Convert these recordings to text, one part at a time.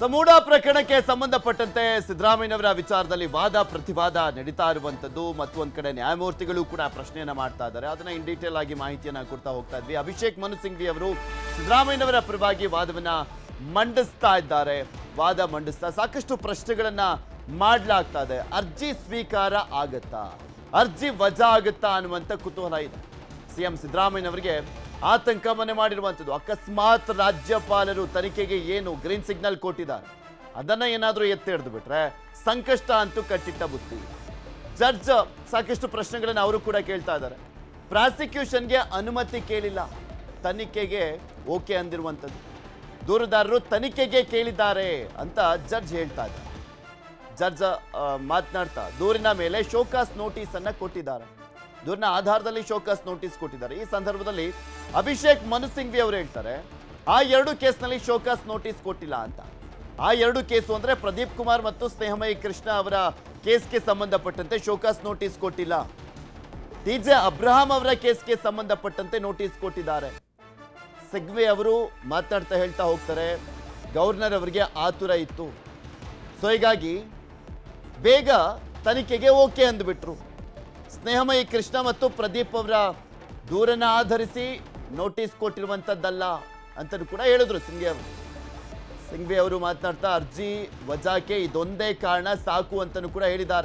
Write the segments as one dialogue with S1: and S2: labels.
S1: ಸಮೂಢ ಪ್ರಕರಣಕ್ಕೆ ಸಂಬಂಧಪಟ್ಟಂತೆ ಸಿದ್ದರಾಮಯ್ಯನವರ ವಿಚಾರದಲ್ಲಿ ವಾದ ಪ್ರತಿವಾದ ನಡೀತಾ ಇರುವಂತದ್ದು ಮತ್ತು ಒಂದ್ ಕಡೆ ನ್ಯಾಯಮೂರ್ತಿಗಳು ಕೂಡ ಪ್ರಶ್ನೆಯನ್ನ ಮಾಡ್ತಾ ಇದ್ದಾರೆ ಅದನ್ನ ಇನ್ ಡೀಟೇಲ್ ಆಗಿ ಮಾಹಿತಿಯನ್ನ ಕೊಡ್ತಾ ಹೋಗ್ತಾ ಇದ್ವಿ ಅಭಿಷೇಕ್ ಮನು ಸಿಂಘ್ವಿ ಅವರು ಸಿದ್ದರಾಮಯ್ಯನವರ ಪರವಾಗಿ ವಾದವನ್ನ ಮಂಡಿಸ್ತಾ ಇದ್ದಾರೆ ವಾದ ಮಂಡಿಸ್ತಾ ಸಾಕಷ್ಟು ಪ್ರಶ್ನೆಗಳನ್ನ ಮಾಡ್ಲಾಗ್ತಾ ಇದೆ ಅರ್ಜಿ ಸ್ವೀಕಾರ ಆಗತ್ತಾ ಅರ್ಜಿ ವಜಾ ಆಗುತ್ತಾ ಅನ್ನುವಂಥ ಕುತೂಹಲ ಇದೆ ಸಿಎಂ ಸಿದ್ದರಾಮಯ್ಯನವರಿಗೆ ಆತಂಕ ಮನೆ ಮಾಡಿರುವಂಥದ್ದು ಅಕಸ್ಮಾತ್ ರಾಜ್ಯಪಾಲರು ತನಿಖೆಗೆ ಏನು ಗ್ರೀನ್ ಸಿಗ್ನಲ್ ಕೊಟ್ಟಿದ್ದಾರೆ ಅದನ್ನ ಏನಾದರೂ ಎತ್ತಿ ಹಿಡಿದು ಬಿಟ್ರೆ ಸಂಕಷ್ಟ ಅಂತೂ ಕಟ್ಟಿಟ್ಟ ಬುತ್ತಿ ಜಡ್ಜ್ ಸಾಕಷ್ಟು ಪ್ರಶ್ನೆಗಳನ್ನ ಅವರು ಕೂಡ ಕೇಳ್ತಾ ಇದ್ದಾರೆ ಪ್ರಾಸಿಕ್ಯೂಷನ್ಗೆ ಅನುಮತಿ ಕೇಳಿಲ್ಲ ತನಿಖೆಗೆ ಓಕೆ ಅಂದಿರುವಂಥದ್ದು ದೂರುದಾರರು ತನಿಖೆಗೆ ಕೇಳಿದ್ದಾರೆ ಅಂತ ಜಡ್ಜ್ ಹೇಳ್ತಾ ಇದ್ದಾರೆ ಜಡ್ಜ್ ಆ, ಮಾತನಾಡ್ತಾ ದೂರಿನ ಮೇಲೆ ಶೋಕಾಸ್ ನೋಟಿಸ್ ಅನ್ನ ಕೊಟ್ಟಿದ್ದಾರೆ ದೂರಿನ ಆಧಾರದಲ್ಲಿ ಶೋಕಾಸ್ ನೋಟಿಸ್ ಕೊಟ್ಟಿದ್ದಾರೆ ಈ ಸಂದರ್ಭದಲ್ಲಿ ಅಭಿಷೇಕ್ ಮನು ಸಿಂಘ್ವಿ ಅವರು ಹೇಳ್ತಾರೆ ಆ ಎರಡು ಕೇಸ್ನಲ್ಲಿ ಶೋಕಾಸ್ ನೋಟಿಸ್ ಕೊಟ್ಟಿಲ್ಲ ಅಂತ ಆ ಎರಡು ಕೇಸು ಅಂದ್ರೆ ಪ್ರದೀಪ್ ಕುಮಾರ್ ಮತ್ತು ಸ್ನೇಹಮಯಿ ಕೃಷ್ಣ ಅವರ ಕೇಸ್ಗೆ ಸಂಬಂಧಪಟ್ಟಂತೆ ಶೋಕಾಸ್ ನೋಟಿಸ್ ಕೊಟ್ಟಿಲ್ಲ ಟಿ ಜೆ ಅಬ್ರಹಾಂ ಅವರ ಕೇಸ್ಗೆ ಸಂಬಂಧಪಟ್ಟಂತೆ ನೋಟಿಸ್ ಕೊಟ್ಟಿದ್ದಾರೆ ಸಿಗ್ವೆ ಅವರು ಮಾತನಾಡ್ತಾ ಹೇಳ್ತಾ ಹೋಗ್ತಾರೆ ಗವರ್ನರ್ ಅವರಿಗೆ ಆತುರ ಇತ್ತು ಸೊ ಹೀಗಾಗಿ ಬೇಗ ತನಿಖೆಗೆ ಓಕೆ ಅಂದ್ಬಿಟ್ರು ಸ್ನೇಹಮಯಿ ಕೃಷ್ಣ ಮತ್ತು ಪ್ರದೀಪ್ ಅವರ ದೂರನ್ನ ಆಧರಿಸಿ ನೋಟಿಸ್ ಕೊಟ್ಟಿರುವಂಥದ್ದಲ್ಲ ಅಂತಲೂ ಕೂಡ ಹೇಳಿದ್ರು ಸಿಂಘೆ ಅವರು ಸಿಂಘ್ವಿ ಅವರು ಮಾತನಾಡ್ತಾ ಅರ್ಜಿ ವಜಾಕ್ಕೆ ಇದೊಂದೇ ಕಾರಣ ಸಾಕು ಅಂತಲೂ ಕೂಡ ಹೇಳಿದ್ದಾರೆ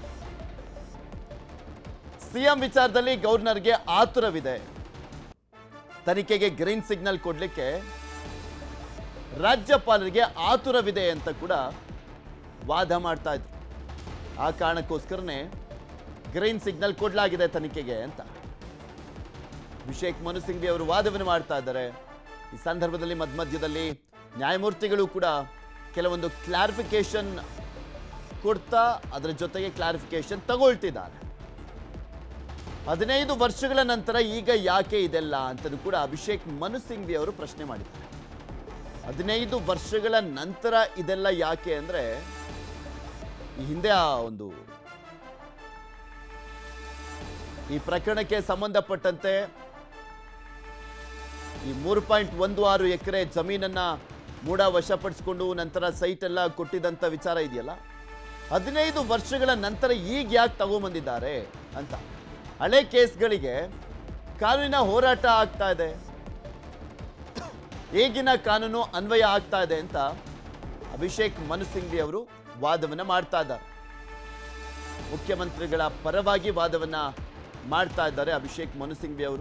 S1: ಸಿಎಂ ವಿಚಾರದಲ್ಲಿ ಗವರ್ನರ್ಗೆ ಆತುರವಿದೆ ತನಿಖೆಗೆ ಗ್ರೀನ್ ಸಿಗ್ನಲ್ ಕೊಡ್ಲಿಕ್ಕೆ ರಾಜ್ಯಪಾಲರಿಗೆ ಆತುರವಿದೆ ಅಂತ ಕೂಡ ವಾದ ಮಾಡ್ತಾ ಇದ್ರು ಆ ಕಾರಣಕ್ಕೋಸ್ಕರನೇ ಗ್ರೀನ್ ಸಿಗ್ನಲ್ ಕೊಡಲಾಗಿದೆ ತನಿಖೆಗೆ ಅಂತ ಅಭಿಷೇಕ್ ಮನು ಸಿಂಘ್ವಿ ಅವರು ವಾದವನ್ನು ಮಾಡ್ತಾ ಇದ್ದಾರೆ ಈ ಸಂದರ್ಭದಲ್ಲಿ ಮಧ್ಯ ಮಧ್ಯದಲ್ಲಿ ನ್ಯಾಯಮೂರ್ತಿಗಳು ಕೂಡ ಕೆಲವೊಂದು ಕ್ಲಾರಿಫಿಕೇಶನ್ ಕೊಡ್ತಾ ಅದರ ಜೊತೆಗೆ ಕ್ಲಾರಿಫಿಕೇಶನ್ ತಗೊಳ್ತಿದ್ದಾರೆ ಹದಿನೈದು ವರ್ಷಗಳ ನಂತರ ಈಗ ಯಾಕೆ ಇದೆಲ್ಲ ಅಂತಲೂ ಕೂಡ ಅಭಿಷೇಕ್ ಮನು ಸಿಂಘ್ವಿ ಅವರು ಪ್ರಶ್ನೆ ಮಾಡಿದ್ದಾರೆ ಹದಿನೈದು ವರ್ಷಗಳ ನಂತರ ಇದೆಲ್ಲ ಯಾಕೆ ಅಂದ್ರೆ ಈ ಹಿಂದೆ ಆ ಒಂದು ಈ ಪ್ರಕರಣಕ್ಕೆ ಸಂಬಂಧಪಟ್ಟಂತೆ ಈ ಮೂರು ಪಾಯಿಂಟ್ ಒಂದು ಆರು ಎಕರೆ ಜಮೀನನ್ನ ಮೂಡ ವಶಪಡಿಸಿಕೊಂಡು ನಂತರ ಸೈಟ್ ಎಲ್ಲ ಕೊಟ್ಟಿದ್ದಂಥ ವಿಚಾರ ಇದೆಯಲ್ಲ ಹದಿನೈದು ವರ್ಷಗಳ ನಂತರ ಈಗ ಯಾಕೆ ತಗೊಂಬಂದಿದ್ದಾರೆ ಅಂತ ಹಳೆ ಕೇಸ್ಗಳಿಗೆ ಕಾನೂನಿನ ಹೋರಾಟ ಆಗ್ತಾ ಇದೆ ಈಗಿನ ಕಾನೂನು ಅನ್ವಯ ಆಗ್ತಾ ಇದೆ ಅಂತ ಅಭಿಷೇಕ್ ಮನು ಸಿಂಘ್ವಿ ಅವರು ವಾದವನ್ನ ಮಾಡ್ತಾ ಇದ್ದಾರೆ ಮುಖ್ಯಮಂತ್ರಿಗಳ ಪರವಾಗಿ ವಾದವನ್ನ ಮಾಡ್ತಾ ಇದ್ದಾರೆ ಅಭಿಷೇಕ್ ಮನು ಸಿಂಘ್ವಿ ಅವರು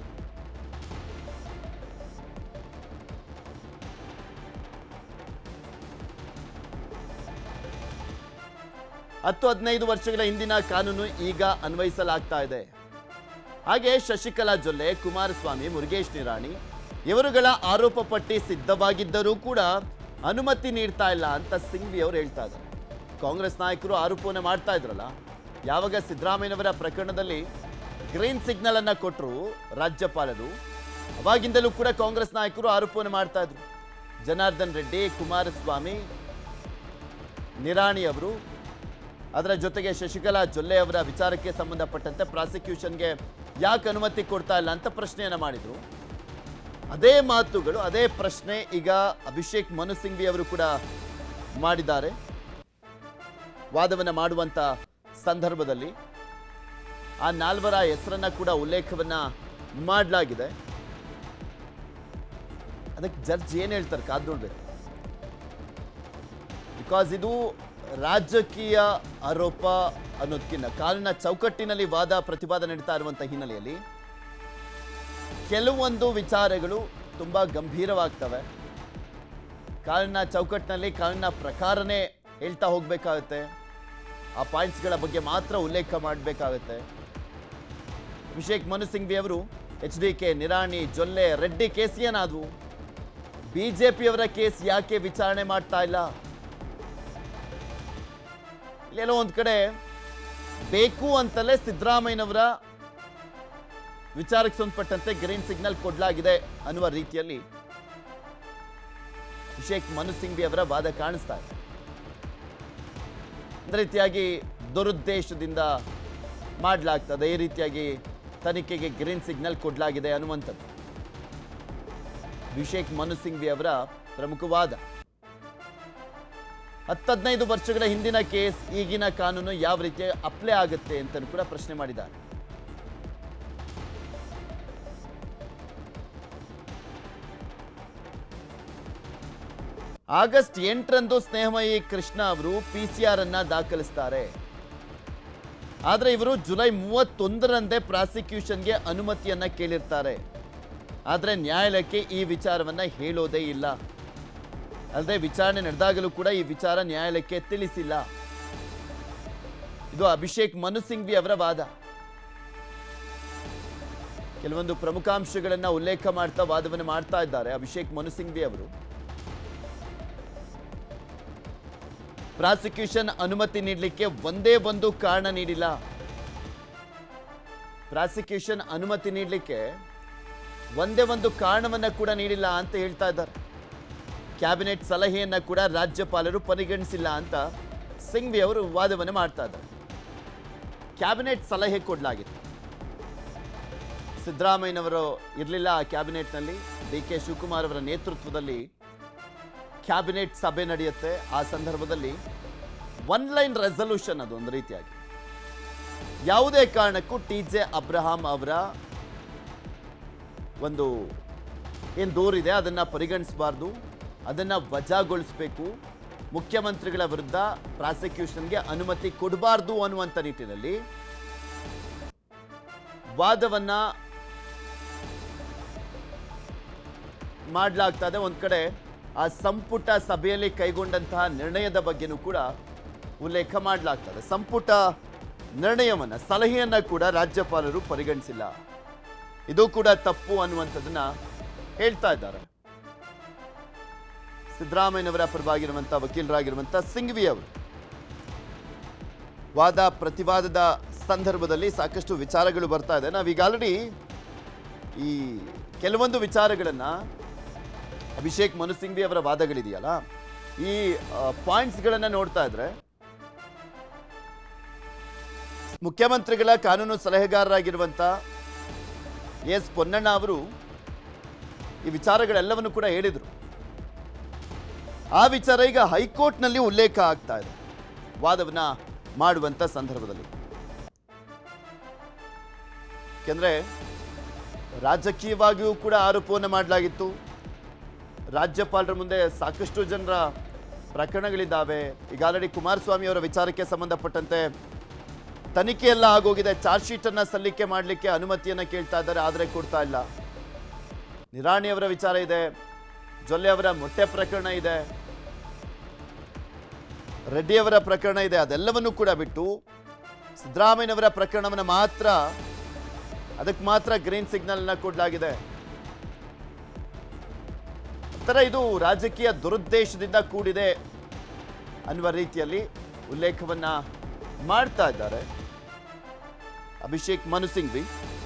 S1: ಹತ್ತು ಹದಿನೈದು ವರ್ಷಗಳ ಹಿಂದಿನ ಕಾನೂನು ಈಗ ಅನ್ವಯಿಸಲಾಗ್ತಾ ಇದೆ ಹಾಗೆ ಶಶಿಕಲಾ ಜೊಲ್ಲೆ ಕುಮಾರಸ್ವಾಮಿ ಮುರುಗೇಶ್ ನಿರಾಣಿ ಇವರುಗಳ ಆರೋಪ ಪಟ್ಟಿ ಸಿದ್ಧವಾಗಿದ್ದರೂ ಕೂಡ ಅನುಮತಿ ನೀಡ್ತಾ ಇಲ್ಲ ಅಂತ ಸಿಂಘ್ವಿ ಅವರು ಹೇಳ್ತಾ ಇದ್ದಾರೆ ಕಾಂಗ್ರೆಸ್ ನಾಯಕರು ಆರೋಪವನ್ನು ಮಾಡ್ತಾ ಇದ್ರಲ್ಲ ಯಾವಾಗ ಸಿದ್ದರಾಮಯ್ಯನವರ ಪ್ರಕರಣದಲ್ಲಿ ಗ್ರೀನ್ ಸಿಗ್ನಲ್ ಅನ್ನ ಕೊಟ್ಟರು ರಾಜ್ಯಪಾಲರು ಅವಾಗಿಂದಲೂ ಕೂಡ ಕಾಂಗ್ರೆಸ್ ನಾಯಕರು ಆರೋಪವನ್ನು ಮಾಡ್ತಾ ಇದ್ರು ಜನಾರ್ದನ್ ರೆಡ್ಡಿ ಕುಮಾರಸ್ವಾಮಿ ನಿರಾಣಿ ಅವರು ಅದರ ಜೊತೆಗೆ ಶಶಿಕಲಾ ಜೊಲ್ಲೆ ಅವರ ವಿಚಾರಕ್ಕೆ ಸಂಬಂಧಪಟ್ಟಂತೆ ಪ್ರಾಸಿಕ್ಯೂಷನ್ಗೆ ಯಾಕೆ ಅನುಮತಿ ಕೊಡ್ತಾ ಇಲ್ಲ ಅಂತ ಪ್ರಶ್ನೆಯನ್ನ ಮಾಡಿದ್ರು ಅದೇ ಮಾತುಗಳು ಅದೇ ಪ್ರಶ್ನೆ ಈಗ ಅಭಿಷೇಕ್ ಮನು ಸಿಂಘ್ವಿ ಅವರು ಕೂಡ ಮಾಡಿದ್ದಾರೆ ವಾದವನ್ನ ಮಾಡುವಂತ ಸಂದರ್ಭದಲ್ಲಿ ಆ ನಾಲ್ವರ ಹೆಸರನ್ನ ಕೂಡ ಉಲ್ಲೇಖವನ್ನ ಮಾಡಲಾಗಿದೆ ಅದಕ್ಕೆ ಜಡ್ಜ್ ಏನ್ ಹೇಳ್ತಾರೆ ಕಾದ್ ನೋಡ್ಬೇಕು ಬಿಕಾಸ್ ಇದು ರಾಜಕೀಯ ಆರೋಪ ಅನ್ನೋದಕ್ಕಿಂತ ಕಾನೂನಿನ ಚೌಕಟ್ಟಿನಲ್ಲಿ ವಾದ ಪ್ರತಿವಾದ ನಡೀತಾ ಇರುವಂಥ ಹಿನ್ನೆಲೆಯಲ್ಲಿ ಕೆಲವೊಂದು ವಿಚಾರಗಳು ತುಂಬಾ ಗಂಭೀರವಾಗ್ತವೆ ಕಾನೂನಿನ ಚೌಕಟ್ಟಿನಲ್ಲಿ ಕಾನೂನಿನ ಪ್ರಕಾರನೇ ಹೇಳ್ತಾ ಹೋಗ್ಬೇಕಾಗತ್ತೆ ಆ ಪಾಯಿಂಟ್ಸ್ಗಳ ಬಗ್ಗೆ ಮಾತ್ರ ಉಲ್ಲೇಖ ಮಾಡಬೇಕಾಗತ್ತೆ ಅಭಿಷೇಕ್ ಮನು ಸಿಂಘ್ವಿ ಅವರು H D K Nirani Jolle Reddy case ಏನಾದವು ಬಿಜೆಪಿಯವರ ಕೇಸ್ ಯಾಕೆ ವಿಚಾರಣೆ ಮಾಡ್ತಾ ಇಲ್ಲ ಇಲ್ಲೆಲ್ಲೋ ಒಂದ್ ಕಡೆ ಬೇಕು ಅಂತಲೇ ಸಿದ್ದರಾಮಯ್ಯನವರ ವಿಚಾರಕ್ಕೆ ಸಂಬಂಧಪಟ್ಟಂತೆ ಗ್ರೀನ್ ಸಿಗ್ನಲ್ ಕೊಡಲಾಗಿದೆ ಅನ್ನುವ ರೀತಿಯಲ್ಲಿ ಅಭಿಷೇಕ್ ಮನು ಸಿಂಘ್ವಿ ಅವರ ವಾದ ಕಾಣಿಸ್ತಾ ಇದೆ ಅದೇ ರೀತಿಯಾಗಿ ದುರುದ್ದೇಶದಿಂದ ಮಾಡಲಾಗ್ತದೆ ಈ ರೀತಿಯಾಗಿ ತನಿಖೆಗೆ ಗ್ರೀನ್ ಸಿಗ್ನಲ್ ಕೊಡಲಾಗಿದೆ ಅನ್ನುವಂಥದ್ದು ಅಭಿಷೇಕ್ ಮನು ಸಿಂಘ್ವಿ ಅವರ ಪ್ರಮುಖವಾದ ಹತ್ತದೈದು ವರ್ಷಗಳ ಹಿಂದಿನ ಕೇಸ್ ಈಗಿನ ಕಾನೂನು ಯಾವ ರೀತಿ ಅಪ್ಲೈ ಆಗುತ್ತೆ ಅಂತ ಕೂಡ ಪ್ರಶ್ನೆ ಮಾಡಿದ್ದಾರೆ ಆಗಸ್ಟ್ ಎಂಟರಂದು ಸ್ನೇಹಮಯಿ ಕೃಷ್ಣ ಅವರು ಪಿ ಸಿ ಆರ್ ಅನ್ನ ದಾಖಲಿಸ್ತಾರೆ ಆದ್ರೆ ಇವರು ಜುಲೈ ಮೂವತ್ತೊಂದರಂದೇ ಪ್ರಾಸಿಕ್ಯೂಷನ್ಗೆ ಅನುಮತಿಯನ್ನ ಕೇಳಿರ್ತಾರೆ ಆದ್ರೆ ನ್ಯಾಯಾಲಯಕ್ಕೆ ಈ ವಿಚಾರವನ್ನ ಹೇಳೋದೇ ಇಲ್ಲ ಅಲ್ಲದೆ ವಿಚಾರಣೆ ನಡೆದಾಗಲೂ ಕೂಡ ಈ ವಿಚಾರ ನ್ಯಾಯಾಲಯಕ್ಕೆ ತಿಳಿಸಿಲ್ಲ ಇದು ಅಭಿಷೇಕ್ ಮನು ಸಿಂಘ್ವಿ ಅವರ ವಾದ ಕೆಲವೊಂದು ಪ್ರಮುಖಾಂಶಗಳನ್ನ ಉಲ್ಲೇಖ ಮಾಡ್ತಾ ವಾದವನ್ನು ಮಾಡ್ತಾ ಇದ್ದಾರೆ ಅಭಿಷೇಕ್ ಮನು ಸಿಂಘ್ವಿ ಅವರು ಪ್ರಾಸಿಕ್ಯೂಷನ್ ಅನುಮತಿ ನೀಡಲಿಕ್ಕೆ ಒಂದೇ ಒಂದು ಕಾರಣ ನೀಡಿಲ್ಲ ಪ್ರಾಸಿಕ್ಯೂಷನ್ ಅನುಮತಿ ನೀಡಲಿಕ್ಕೆ ಒಂದೇ ಒಂದು ಕಾರಣವನ್ನ ಕೂಡ ನೀಡಿಲ್ಲ ಅಂತ ಹೇಳ್ತಾ ಇದ್ದಾರೆ ಕ್ಯಾಬಿನೆಟ್ ಸಲಹೆಯನ್ನ ಕೂಡ ರಾಜ್ಯಪಾಲರು ಪರಿಗಣಿಸಿಲ್ಲ ಅಂತ ಸಿಂಘ್ವಿ ಅವರು ವಾದವನ್ನು ಮಾಡ್ತಾ ಇದ್ದಾರೆ ಕ್ಯಾಬಿನೆಟ್ ಸಲಹೆ ಕೊಡಲಾಗಿತ್ತು ಸಿದ್ದರಾಮಯ್ಯನವರು ಇರಲಿಲ್ಲ ಆ ಕ್ಯಾಬಿನೆಟ್ನಲ್ಲಿ ಡಿ ಕೆ ಶಿವಕುಮಾರ್ ಅವರ ನೇತೃತ್ವದಲ್ಲಿ ಕ್ಯಾಬಿನೆಟ್ ಸಭೆ ನಡೆಯುತ್ತೆ ಆ ಸಂದರ್ಭದಲ್ಲಿ ಒನ್ ಲೈನ್ ರೆಸಲ್ಯೂಷನ್ ಅದು ಒಂದು ರೀತಿಯಾಗಿ ಯಾವುದೇ ಕಾರಣಕ್ಕೂ ಟಿ ಜೆ ಅಬ್ರಹಾಂ ಅವರ ಒಂದು ಏನು ದೂರಿದೆ ಅದನ್ನು ಪರಿಗಣಿಸಬಾರ್ದು ಅದನ್ನು ವಜಾಗೊಳಿಸಬೇಕು ಮುಖ್ಯಮಂತ್ರಿಗಳ ವಿರುದ್ಧ ಪ್ರಾಸಿಕ್ಯೂಷನ್ಗೆ ಅನುಮತಿ ಕೊಡಬಾರ್ದು ಅನ್ನುವಂಥ ನಿಟ್ಟಿನಲ್ಲಿ ವಾದವನ್ನ ಮಾಡಲಾಗ್ತದೆ ಒಂದು ಕಡೆ ಆ ಸಂಪುಟ ಸಭೆಯಲ್ಲಿ ಕೈಗೊಂಡಂತಹ ನಿರ್ಣಯದ ಬಗ್ಗೆನೂ ಕೂಡ ಉಲ್ಲೇಖ ಮಾಡಲಾಗ್ತದೆ ಸಂಪುಟ ನಿರ್ಣಯವನ್ನ ಸಲಹೆಯನ್ನ ಕೂಡ ರಾಜ್ಯಪಾಲರು ಪರಿಗಣಿಸಿಲ್ಲ ಇದು ಕೂಡ ತಪ್ಪು ಅನ್ನುವಂಥದ್ದನ್ನ ಹೇಳ್ತಾ ಇದ್ದಾರೆ ಸಿದ್ದರಾಮಯ್ಯನವರ ಪರವಾಗಿರುವಂಥ ವಕೀಲರಾಗಿರುವಂಥ ಸಿಂಘ್ವಿ ಅವರು ವಾದ ಪ್ರತಿವಾದದ ಸಂದರ್ಭದಲ್ಲಿ ಸಾಕಷ್ಟು ವಿಚಾರಗಳು ಬರ್ತಾ ಇದೆ ನಾವೀಗ ಆಲ್ರೆಡಿ ಈ ಕೆಲವೊಂದು ವಿಚಾರಗಳನ್ನ ಅಭಿಷೇಕ್ ಮನು ಸಿಂಘ್ವಿ ಅವರ ವಾದಗಳಿದೆಯಲ್ಲ ಈ ಪಾಯಿಂಟ್ಸ್ಗಳನ್ನು ನೋಡ್ತಾ ಇದ್ರೆ ಮುಖ್ಯಮಂತ್ರಿಗಳ ಕಾನೂನು ಸಲಹೆಗಾರರಾಗಿರುವಂಥ ಎಸ್ ಪೊನ್ನಣ್ಣ ಅವರು ಈ ವಿಚಾರಗಳೆಲ್ಲವನ್ನು ಕೂಡ ಹೇಳಿದರು ಆ ವಿಚಾರ ಈಗ ಹೈಕೋರ್ಟ್ನಲ್ಲಿ ಉಲ್ಲೇಖ ಆಗ್ತಾ ಇದೆ ವಾದವನ್ನ ಮಾಡುವಂತ ಸಂದರ್ಭದಲ್ಲಿ ಯಾಕೆಂದ್ರೆ ರಾಜಕೀಯವಾಗಿಯೂ ಕೂಡ ಆರೋಪವನ್ನು ಮಾಡಲಾಗಿತ್ತು ರಾಜ್ಯಪಾಲರ ಮುಂದೆ ಸಾಕಷ್ಟು ಜನರ ಪ್ರಕರಣಗಳಿದ್ದಾವೆ ಈಗ ಆಲ್ರೆಡಿ ಕುಮಾರಸ್ವಾಮಿ ಅವರ ವಿಚಾರಕ್ಕೆ ಸಂಬಂಧಪಟ್ಟಂತೆ ತನಿಖೆ ಎಲ್ಲ ಆಗೋಗಿದೆ ಚಾರ್ಜ್ ಶೀಟ್ ಅನ್ನ ಸಲ್ಲಿಕೆ ಮಾಡಲಿಕ್ಕೆ ಅನುಮತಿಯನ್ನ ಕೇಳ್ತಾ ಇದ್ದಾರೆ ಆದರೆ ಕೊಡ್ತಾ ಇಲ್ಲ ನಿರಾಣಿ ಅವರ ವಿಚಾರ ಇದೆ ಜೊಲ್ಲೆ ಅವರ ಮೊಟ್ಟೆ ಪ್ರಕರಣ ಇದೆ ರೆಡ್ಡಿ ಅವರ ಪ್ರಕರಣ ಇದೆ ಅದೆಲ್ಲವನ್ನು ಕೂಡ ಬಿಟ್ಟು ಸಿದ್ದರಾಮಯ್ಯನವರ ಪ್ರಕರಣವನ್ನು ಮಾತ್ರ ಅದಕ್ಕೆ ಮಾತ್ರ ಗ್ರೀನ್ ಸಿಗ್ನಲ್ ನ ಕೊಡಲಾಗಿದೆ ಒಂಥರ ಇದು ರಾಜಕೀಯ ದುರುದ್ದೇಶದಿಂದ ಕೂಡಿದೆ ಅನ್ನುವ ರೀತಿಯಲ್ಲಿ ಉಲ್ಲೇಖವನ್ನ ಮಾಡ್ತಾ ಇದ್ದಾರೆ ಅಭಿಷೇಕ್ ಮನು ಸಿಂಘ್ವಿ